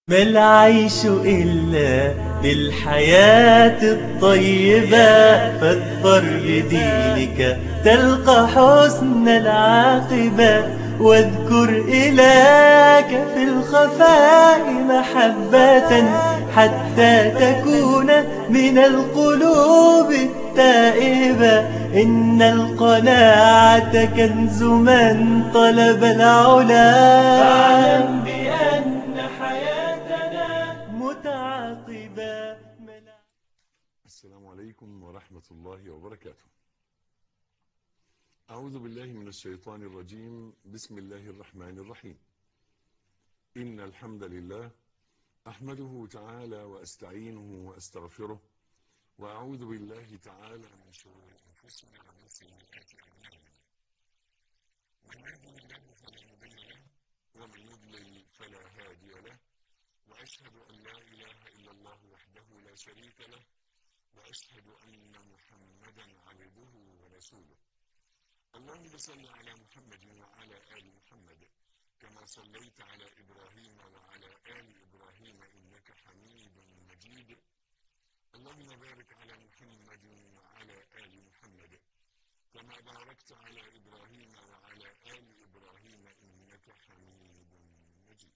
ما العيش إلا للحياة الطيبة فاظفر بدينك تلقى حسن العاقبة واذكر إلهك في الخفاء محبة حتى تكون من القلوب التائبة إن القناعة كنز من طلب العلا فاعلم بأن حياتنا متعاقبة السلام عليكم ورحمة الله وبركاته أعوذ بالله من الشيطان الرجيم بسم الله الرحمن الرحيم إن الحمد لله أحمده تعالى وأستعينه وأستغفره وأعوذ بالله تعالى من شرور أنفسنا ومن سيئات أعمالنا من يهده الله فلا مضل له ومن يضلل فلا هادي له وأشهد أن لا إله إلا الله وحده لا شريك له وأشهد أن محمدا عبده ورسوله اللهم صل على محمد وعلى آل محمد كما صليت على إبراهيم وعلى آل إبراهيم إنك حميد مجيد اللهم بارك على محمد وعلى آل محمد كما باركت على إبراهيم وعلى آل إبراهيم إنك حميد مجيد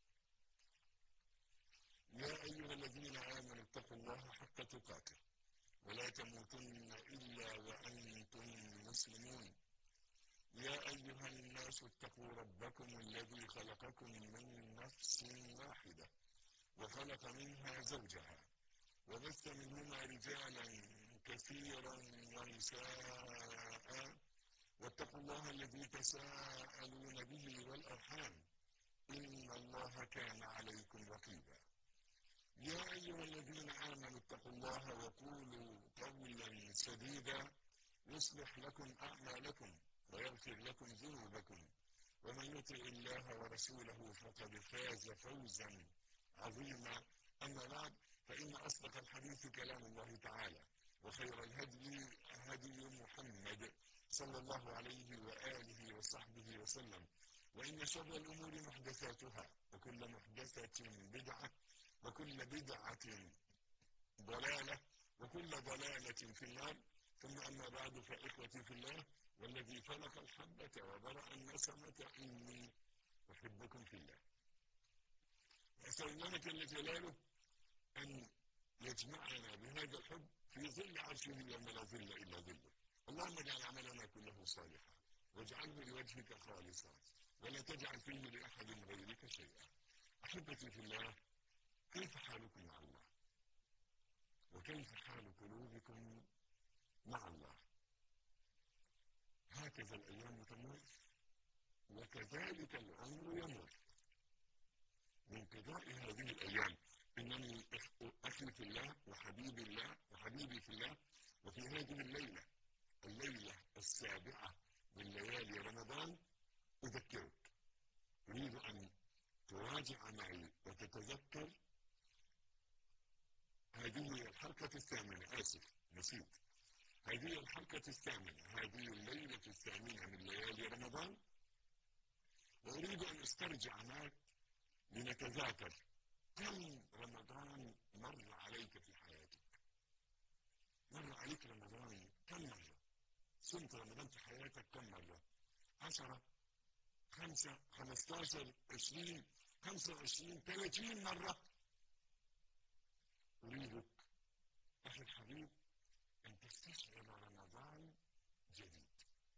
يا أيها الذين آمنوا اتقوا الله حق تقاته ولا تموتن إلا وأنتم مسلمون يا أيها الناس اتقوا ربكم الذي خلقكم من نفس واحدة وخلق منها زوجها وبث منهما رجالا كثيرا ونساء واتقوا الله الذي تساءلون به والأرحام إن الله كان عليكم رقيبا يا أيها الذين آمنوا اتقوا الله وقولوا قولا سديدا يصلح لكم أعمالكم ويغفر لكم ذنوبكم ومن يطع الله ورسوله فقد فاز فوزا عظيما أما بعد فإن أصدق الحديث كلام الله تعالى وخير الهدي هدي محمد صلى الله عليه وآله وصحبه وسلم وإن شر الأمور محدثاتها وكل محدثة بدعة وكل بدعة ضلالة وكل ضلالة في النار ثم أما بعد فإخوتي في الله والذي خلق الحبة وبرأ النسمة إني أحبكم في الله أسأل الله جل جلاله أن يجمعنا بهذا الحب في ظل عرشه يوم لا ظل إلا ظله اللهم اجعل عملنا كله صالحا واجعله لوجهك خالصا ولا تجعل فيه لأحد غيرك شيئا أحبتي في الله كيف حالكم مع الله وكيف حال قلوبكم مع الله هكذا الأيام تمر وكذلك العمر يمر من قضاء هذه الأيام إنني أخي في الله وحبيبي الله وحبيبي في الله وفي هذه الليلة الليلة السابعة من ليالي رمضان أذكرك أريد أن تراجع معي وتتذكر هذه الحلقة الثامنة آسف نسيت هذه الحلقة الثامنة هذه الليلة الثامنة من ليالي رمضان وأريد أن أسترجع معك لنتذاكر كم رمضان مر عليك في حياتك مر عليك رمضان كم مرة صمت رمضان في حياتك كم مرة عشرة خمسة خمستاشر عشرين خمسة وعشرين ثلاثين مرة أريدك أخي الحبيب أن تستشعر رمضان جديد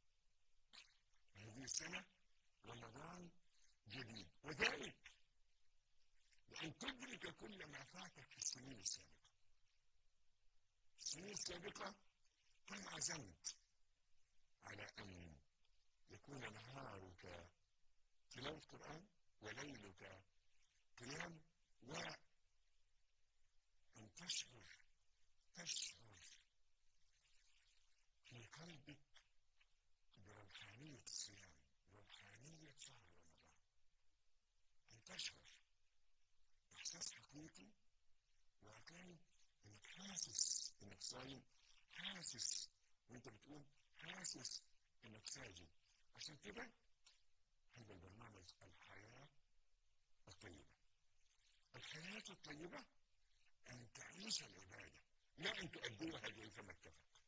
هذه السنة رمضان جديد وذلك لأن تدرك كل ما فاتك في السنين السابقة السنين السابقة كم عزمت على أن يكون نهارك تلاوة قرآن وليلك قيام وأن تشعر تشعر في قلبك بروحانية الصيام روحانية شهر رمضان أن تشعر إحساس حقيقي وكان إنك حاسس إنك صايم حاسس وأنت بتقول حاسس إنك ساجد عشان كده هذا البرنامج الحياة الطيبة الحياة الطيبة أن تعيش العبادة لا أن تؤديها كيفما اتفق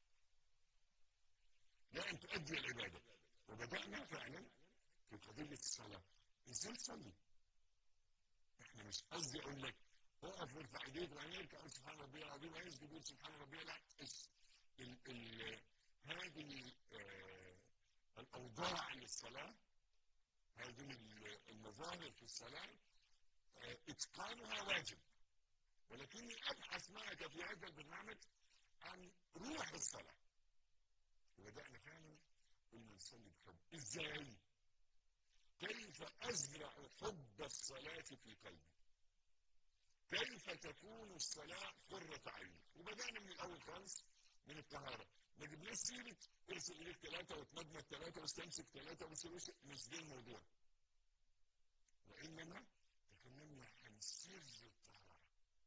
لا أن تؤدي العبادة وبدأنا فعلا في قضية الصلاة إزاي تصلي؟ إحنا مش قصدي أقول لك اقف وارفع ايديك وعينيك قول سبحان ربي العظيم عايز تقول سبحان ربي لا ال ال هذه آه الأوضاع للصلاة هذه المظاهر في الصلاة آه إتقانها واجب ولكني أبحث معك في هذا البرنامج عن روح الصلاة وبدأنا فعلا قلنا نصلي بحب إزاي؟ كيف أزرع حب الصلاة في قلبي؟ كيف تكون الصلاة قرة عيني؟ وبدأنا من الأول خالص من الطهارة ما جبناش سيرة ارسل إليك ثلاثة وتمدمد ثلاثة واستمسك ثلاثة وسلوش مش ده الموضوع وإنما تكلمنا عن سر الطهارة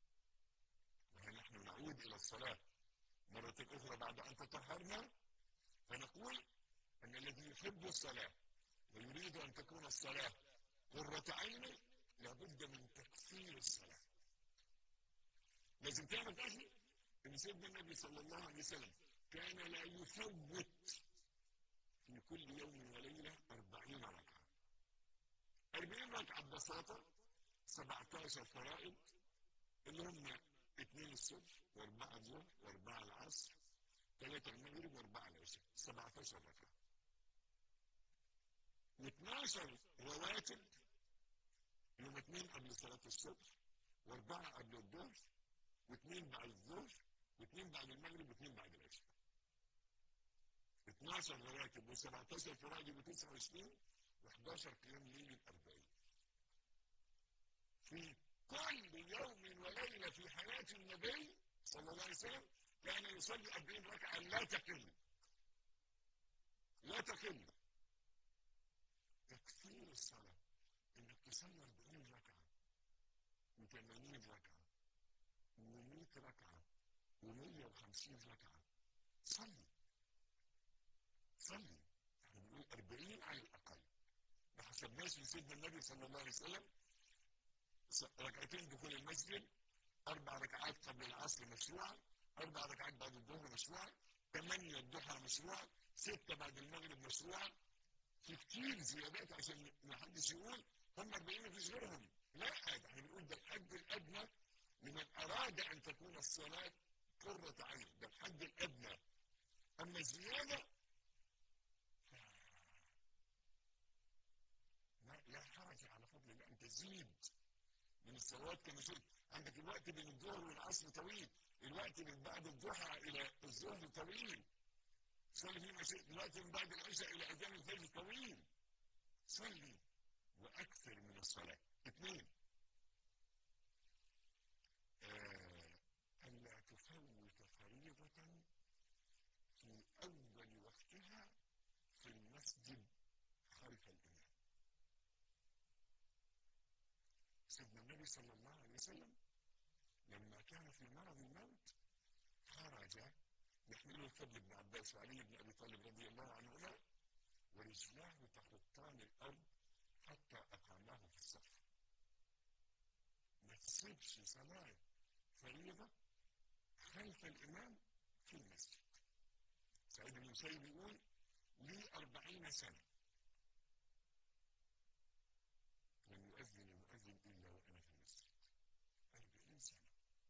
ونحن نعود إلى الصلاة مرة أخرى بعد أن تطهرنا فنقول أن الذي يحب الصلاة ويريد أن تكون الصلاة قرة عينه لابد من تكثير الصلاة لازم تعرف أخي أن سيدنا النبي صلى الله عليه وسلم كان لا يفوت في كل يوم وليلة أربعين ركعة أربعين ركعة ببساطة 17 فرائض اللي هم اثنين الصبح واربعة الظهر واربعة العصر ثلاثة المغرب واربعة العشاء 17 ركعة و12 رواتب يوم اثنين قبل صلاة الصبح واربعة قبل الظهر واثنين بعد الظهر واثنين بعد المغرب واثنين بعد العشاء 12 رواتب و17 فرائض و29 و11 قيام ليل 40 في كل يوم وليلة في حياة النبي صلى الله عليه وسلم كان يصلي 40 ركعة لا تقل لا تقل تكثير الصلاة انك تصلي 40 ركعة و80 ركعة و100 ركعة و150 ركعة صلي صلي احنا بنقول 40 على الأقل ما حسبناش في سيدنا النبي صلى الله عليه وسلم ركعتين دخول المسجد أربع ركعات قبل العصر مشروعة أربع ركعات بعد الظهر مشروعة ثمانية الضحى مشروعة ستة بعد المغرب مشروعة في كتير زيادات عشان ما حدش يقول هم 40 مفيش غيرهم لا احنا بنقول ده الحد الأدنى لمن أراد أن تكون الصلاة قرة عين ده الحد الأدنى أما الزيادة لا, لا حرج على فضل الله أن تزيد من الصلوات كما شئت عندك الوقت بين الظهر والعصر طويل الوقت من بعد الضحى إلى الظهر طويل صلي فيه ما شئت الوقت من بعد العشاء إلى أذان الفجر طويل صلي وأكثر من الصلاة اثنين آه ألا تفوت فريضة في أول وقتها في المسجد خلف الإمام سيدنا النبي صلى الله عليه وسلم لما كان في مرض الموت خرج يحمله الفضل بن عباس وعلي بن ابي طالب رضي الله عنهما ورجلاه تخطان الارض حتى اقاماه في الصف ما تسيبش صلاه فريضه خلف الامام في المسجد سعيد بن مسيب يقول لي أربعين سنة لم يؤذن المؤذن إلا وأنا في المسجد أربعين سنة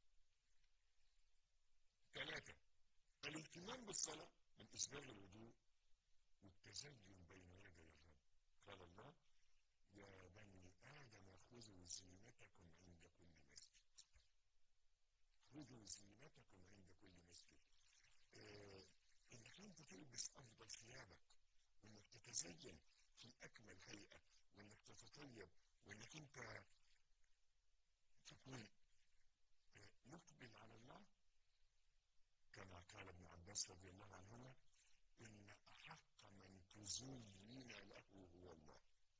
ثلاثة الاهتمام بالصلاة من إسباغ الوضوء والتزين بين يدي الرب قال الله يا بني آدم خذوا زينتكم عند كل مسجد خذوا زينتكم عند كل مسجد آه انك انت تلبس افضل ثيابك وانك تتزين في اكمل هيئه وانك تتطيب وانك انت تكون مقبل على الله كما قال ابن عباس رضي الله عنهما ان احق من تزين له هو الله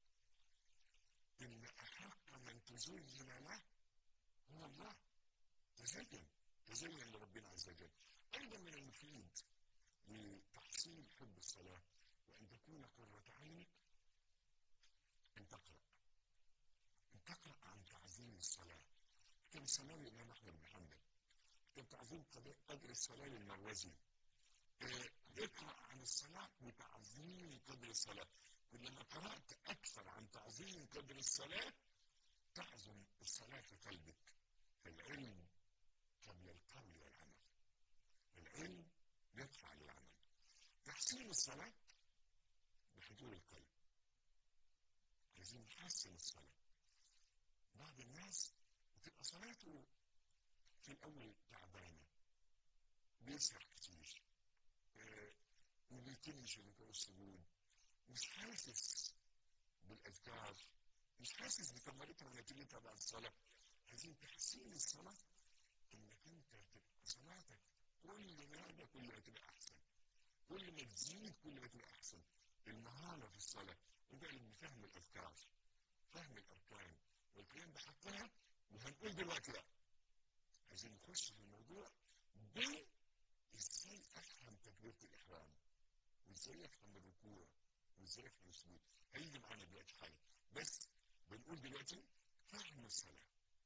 ان احق من تزين له هو الله تزين تزين لربنا عز وجل ايضا من المفيد لتحصيل حب الصلاة وأن تكون قرة عينك أن تقرأ أن تقرأ عن تعظيم الصلاة كان سماه الإمام أحمد بن حنبل كان تعظيم قدر الصلاة للمروزي اقرأ عن الصلاة وتعظيم قدر الصلاة كلما قرأت أكثر عن تعظيم قدر الصلاة تعظم الصلاة في قلبك العلم قبل القول والعمل العلم يدفع للعمل تحسين الصلاة بحضور القلب عايزين نحسن الصلاة بعض الناس بتبقى صلاته في الأول تعبانة بيسرح كتير ما بيتمش ركوع السجود مش حاسس بالأذكار مش حاسس بثمرتها ونتيجتها بعد الصلاة عايزين تحسين الصلاة إنك أنت تبقى صلاتك كل مادة كل ما تبقى أحسن كل ما تزيد كل ما تبقى أحسن المهارة في الصلاة وده اللي بفهم الأذكار فهم الأركان والكلام بحطها وهنقول دلوقتي بقى عايزين نخش في الموضوع ب ازاي افهم تكبيرة الإحرام وازاي افهم الركوع وازاي افهم السجود هيجي معانا دلوقتي حاجة بس بنقول دلوقتي فهم الصلاة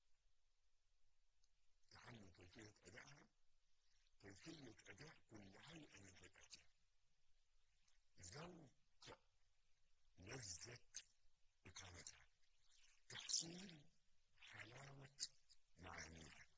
تعلم كيفية أدائها كيفية أداء كل هيئة من هيئاتها ذوق لذة إقامتها تحصيل حلاوة معانيها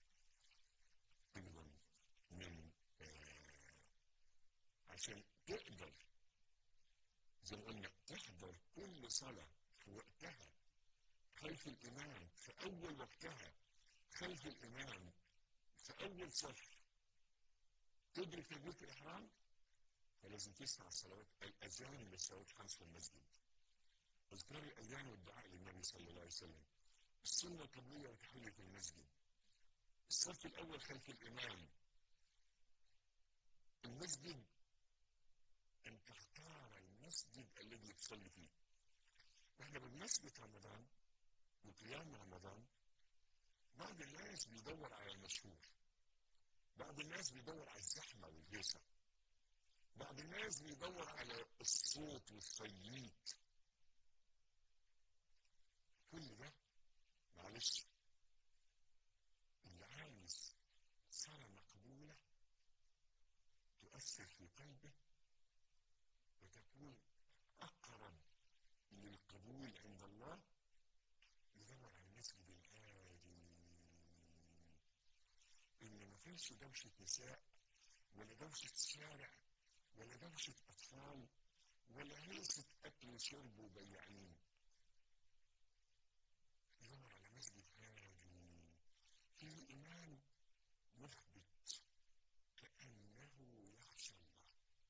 إذن من آه عشان تقدر زي ما قلنا تحضر كل صلاة في وقتها خلف الإمام في أول وقتها خلف الإمام في أول صف تدرك تكبيرة الإحرام فلازم تسمع الصلوات الأذان للصلوات الخمس في المسجد اذكار الأذان والدعاء للنبي صلى الله عليه وسلم السنة القبلية وتحية المسجد الصف الأول خلف الإمام المسجد أن تختار المسجد الذي تصلي فيه احنا بمناسبة رمضان وقيام رمضان بعض الناس بيدور على المشهور بعض الناس بيدور على الزحمة والهيصة بعض الناس بيدور على الصوت والصييت كل ده معلش اللي عايز صلاة مقبولة تؤثر في قلبه وتكون أقرب للقبول عند الله يدور على المسجد الهادي اللي ما فيش دوشة نساء ولا دوشة شارع ولا دوشة أطفال ولا هيصة أكل وشرب وبياعين يدور على مسجد هادي فيه إمام مخبت كأنه يخشى الله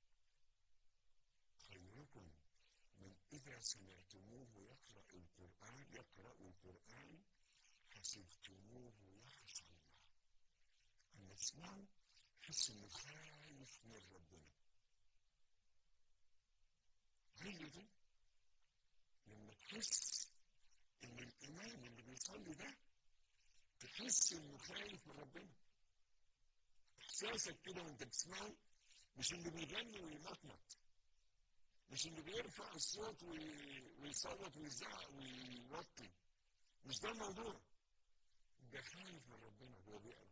خيركم من إذا سمعتموه يقرأ القرآن يقرأ القرآن حسبتموه يخشى الله أما تسمعوا حس إنه خايف من ربنا هي دي لما تحس إن الإمام اللي بيصلي ده تحس إنه خايف من ربنا إحساسك كده وأنت بتسمعه مش اللي بيغني ويمطمط مش اللي بيرفع الصوت ويصوت ويزعق ويوطي مش ده الموضوع ده خايف من ربنا وهو بيقرا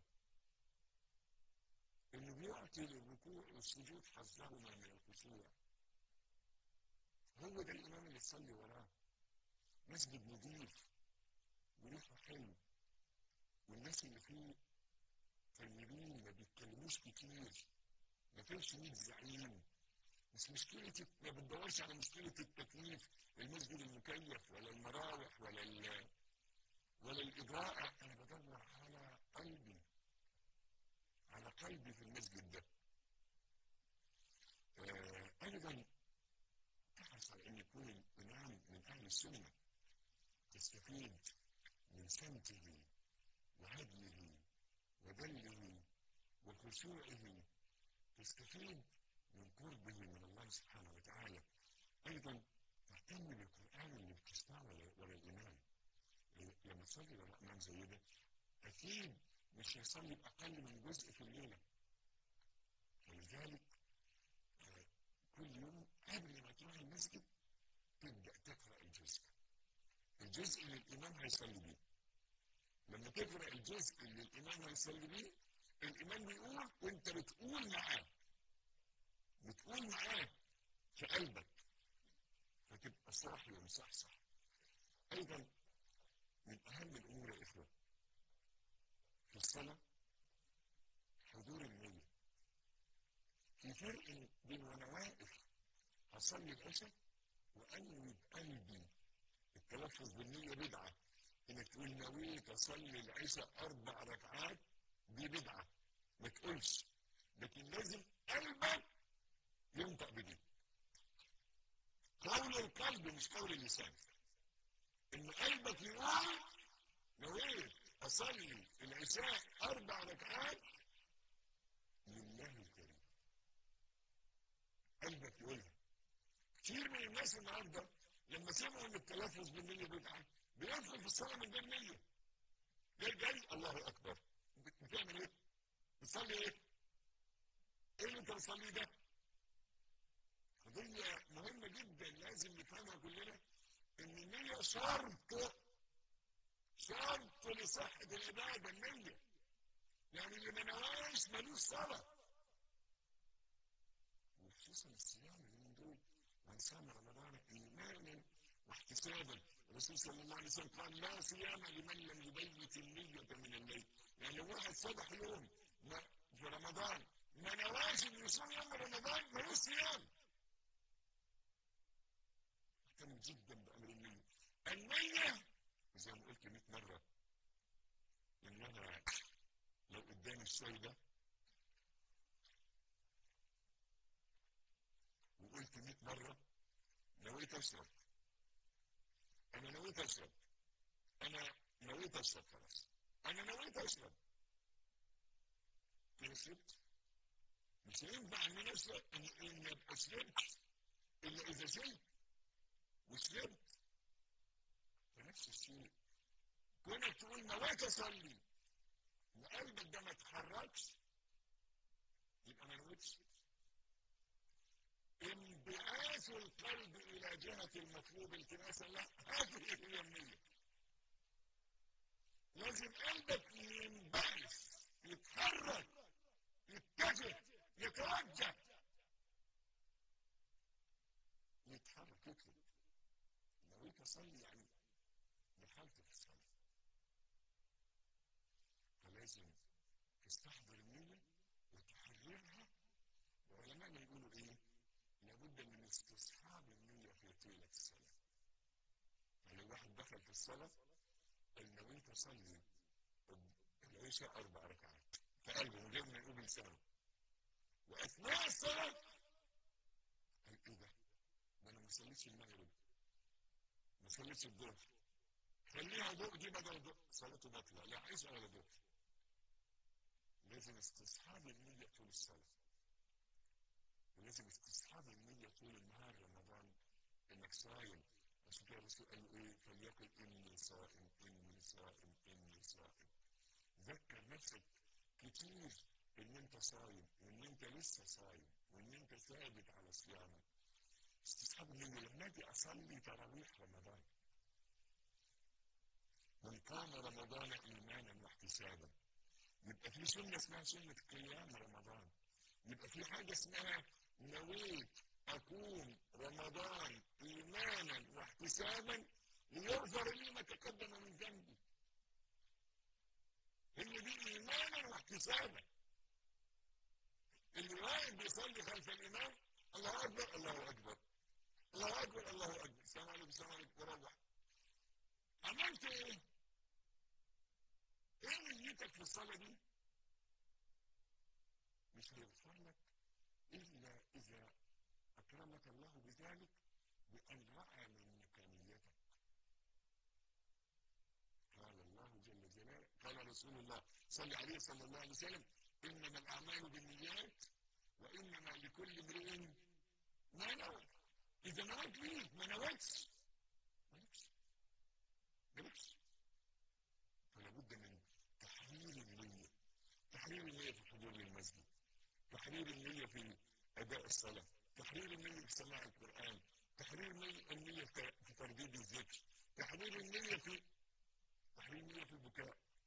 اللي بيعطي للركوع والسجود حظهما من الخشوع هو ده الامام اللي تصلي وراه مسجد نظيف وريحه حلو والناس اللي فيه طيبين ما بيتكلموش كتير ما فيش ميت زعيم مش مشكلة ما بتدورش على مشكلة التكييف المسجد المكيف ولا المراوح ولا ال ولا الإضاءة أنا بدور على قلبي على قلبي في المسجد ده آه أيضا تحرص على أن يكون الإمام من أهل السنة تستفيد من سمته وهديه ودله وخشوعه تستفيد من قربه من الله سبحانه وتعالى أيضا تهتم بالقرآن اللي بتسمعه ولا الإمام لما تصلي وراء إمام زي ده أكيد مش هيصلي بأقل من جزء في الليلة فلذلك كل يوم قبل ما تروح المسجد تبدأ تقرأ الجزء الجزء اللي الإمام هيصلي بيه لما تقرا الجزء اللي الامام هيصلي بيه الامام بيقول وانت بتقول معاه بتقول معاه في قلبك فتبقى صاحي ومصحصح ايضا من اهم الامور يا اخوه في الصلاه حضور النيه في فرق بين وانا واقف هصلي العشاء وانوي بقلبي التلفظ بالنيه بدعه انك تقول نويت اصلي العشاء اربع ركعات دي بدعه ما تقولش لكن لازم قلبك ينطق بدي قول القلب مش قول اللسان ان قلبك يقول نويت اصلي العشاء اربع ركعات لله الكريم قلبك يقولها كتير من الناس النهارده لما سمعوا ان التلفظ بالنيه بدعه بيدخل في الصلاه من غير نيه جاي جاي الله اكبر بتعمل ايه؟ بتصلي ايه؟ ايه اللي انت بتصليه ده؟ قضية مهمة جدا لازم نفهمها كلنا ان النية شرط شرط لصحة العبادة النية يعني اللي ما نواش ملوش صلاة وخصوصا الصيام اليومين دول من صام رمضان ايمانا واحتسابا الرسول صلى الله عليه وسلم قال لا صيام لمن لم يبيت النية من الليل يعني لو واحد صبح يوم ما في رمضان ما نواش انه يصوم يوم رمضان ملوش صيام اهتم جدا بامر النية النية زي ما قلت 100 مرة ان انا لو قدامي الشاي ده وقلت 100 مرة نويت اشرب انا نويت اشرب انا نويت اشرب خلاص انا نويت اشرب كده شربت مش هينفع ان انا اشرب ان ان ابقى شربت الا اذا شربت وشربت فنفس الشيء كونك تقول نويت اصلي وقلبك ده ما اتحركش يبقى ما نويتش انبعاث القلب الى جهة المطلوب التماسا له هذه هي النية لازم قلبك ينبعث يتحرك يتجه يتوجه يتحرك يطلب نويت اصلي يعني دخلت في الصلاة فلازم تستحضر النية وتحررها وعلماءنا يقولوا ايه لابد من استصحاب النية في طيلة الصلاة يعني واحد دخل في الصلاة قال نويت اصلي العشاء اربع ركعات في قلبه من غير ما يقول بلسانه واثناء الصلاة قال ايه ده؟ ده انا ما صليتش المغرب ما صليتش الظهر خليها ضوء دي بدل ضوء صلاته باطلة لا عشاء ولا ضوء لازم استصحاب النية طول الصلاة ولازم استصحاب النية طول النهار رمضان انك صايم عشان كده الرسول قال له ايه فليقل اني صائم اني صائم اني صائم ذكر نفسك كتير ان انت صايم وان انت لسه صايم وان انت ثابت على صيامك استصحاب النية لما اجي اصلي تراويح رمضان من قام رمضان ايمانا واحتسابا يبقى في سنه اسمها سنه قيام رمضان يبقى في حاجه اسمها نويت اقوم رمضان ايمانا واحتسابا ليغفر لي ما تقدم من ذنبي هي دي ايمانا واحتسابا اللي واقف بيصلي خلف الامام الله اكبر الله اكبر الله اكبر الله اكبر السلام عليكم السلام عليكم وروح عملت ايه؟ ايه نيتك في الصلاه دي؟ مش هيغفر لك الا اذا اكرمك الله بذلك بان راى منك نيتك قال الله جل جلاله قال رسول الله صلى عليه صلى الله عليه وسلم انما الاعمال بالنيات وانما لكل امرئ ما نوى اذا نويت ليه ما نويتش مالكش مالكش فلا بد من تحرير النية تحرير النية في حضور المسجد تحرير النية في أداء الصلاة تحرير النية في سماع القرآن تحرير النية في ترديد الذكر تحرير النية في تحرير النية في البكاء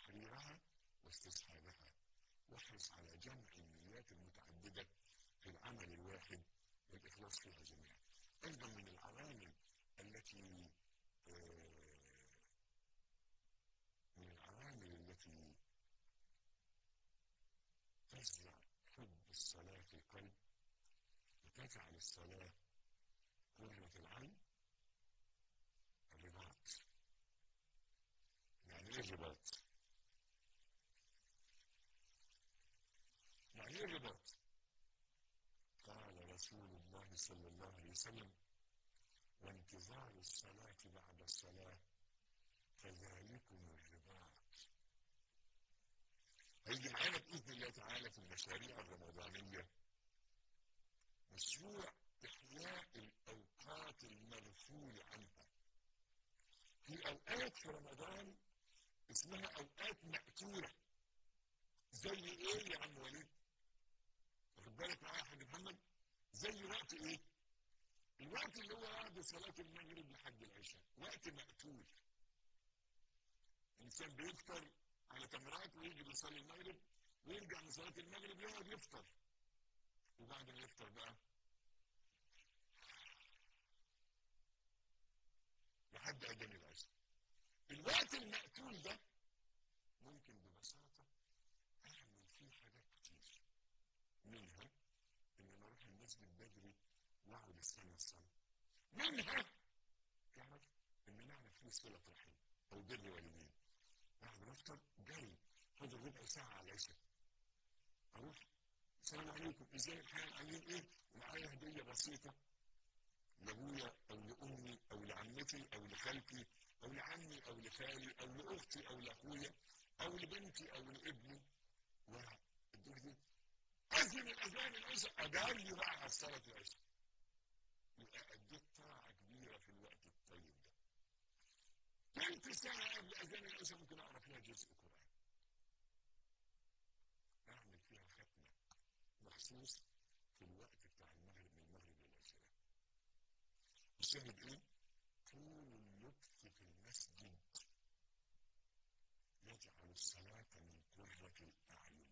تحريرها واستصحابها واحرص على جمع النيات المتعددة في العمل الواحد والإخلاص فيها جميعا أيضا من العوامل التي من العوامل التي تزرع حب الصلاة في القلب وتجعل الصلاة قرة العين الرباط يعني ايه الرباط؟ يعني ايه الرباط؟ قال رسول الله صلى الله عليه وسلم وانتظار الصلاة بعد الصلاة فذلكم الرباط هيجي معانا بإذن الله تعالى في المشاريع الرمضانية مشروع إحياء الأوقات المغفول عنها في أوقات في رمضان اسمها أوقات مقتولة زي إيه يا عم وليد؟ واخد بالك معايا يا حاج محمد؟ زي وقت إيه؟ الوقت اللي هو بعد صلاة المغرب لحد العشاء وقت مقتول الإنسان بيفطر على تمرات ويجي يصلي المغرب ويرجع من صلاة المغرب يقعد يفطر وبعد ما يفطر بقى لحد أذان العشاء الوقت المقتول ده ممكن ببساطة أعمل فيه حاجات كتير منها إن أنا أروح المسجد بدري وأقعد استنى الصلاة منها تعرف إن أنا أعمل فيه صلة رحم أو بر والدين بعد ما أفطر جاي فاضل ربع ساعة على العشاء أروح السلام عليكم إزاي الحال عاملين إيه ومعايا هدية بسيطة لابويا او لامي او لعمتي او لخالتي او لعمي او لخالي او لاختي او لاخويا او لبنتي او لابني والدور دي اذن الاذان العشاء ادعي بقى على صلاه العشاء يبقى اديت طاعه كبيره في الوقت الطيب ده ثلث ساعه قبل اذان العشاء ممكن اقرا فيها جزء قران اعمل فيها ختمه مخصوص في الوقت بتاع المغرب من المغرب للعشاء الشاهد ايه؟ طول اللطف في المسجد يجعل الصلاة من قرة الأعين.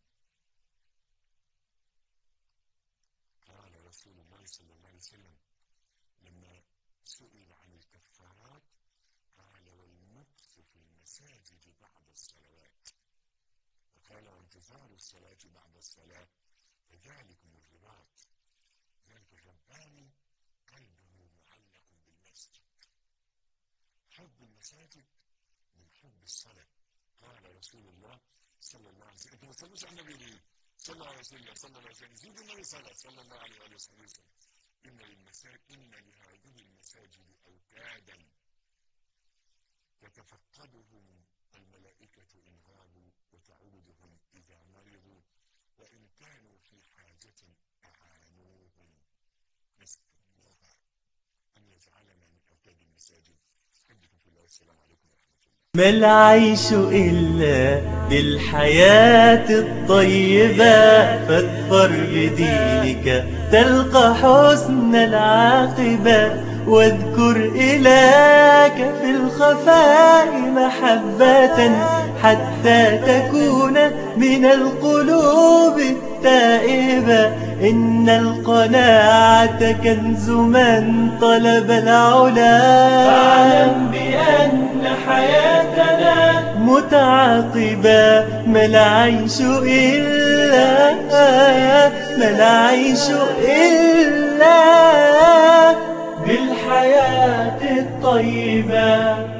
قال رسول الله صلى الله عليه وسلم لما سئل عن الكفارات قال والمكث في المساجد بعد الصلوات وقال وانتظار الصلاة بعد الصلاة فذلكم الرباط ذلك الرباني قلبه معلق بالمسجد حب المساجد من حب الصلاة قال رسول الله صلى الله عليه وسلم انتوا ما تصلوش على النبي ليه؟ صلى الله عليه وسلم صلى الله عليه وسلم زيدوا النبي صلى صلى الله عليه وآله وسلم إن للمساجد إن لهذه المساجد أوتادا تتفقدهم الملائكة إن غابوا وتعودهم إذا مرضوا وإن كانوا في حاجة أعانوهم نسأل الله أن يجعلنا من أوتاد المساجد أحبكم في الله والسلام عليكم ورحمة الله ما العيش إلا بالحياة الطيبة فاظفر بدينك تلقى حسن العاقبة واذكر إلهك في الخفاء محبة حتى تكون من القلوب التائبة إن القناعة كنز من طلب العلا فاعلم بأن حياتنا متعاقبة ما العيش إلا ما العيش إلا بالحياة الطيبة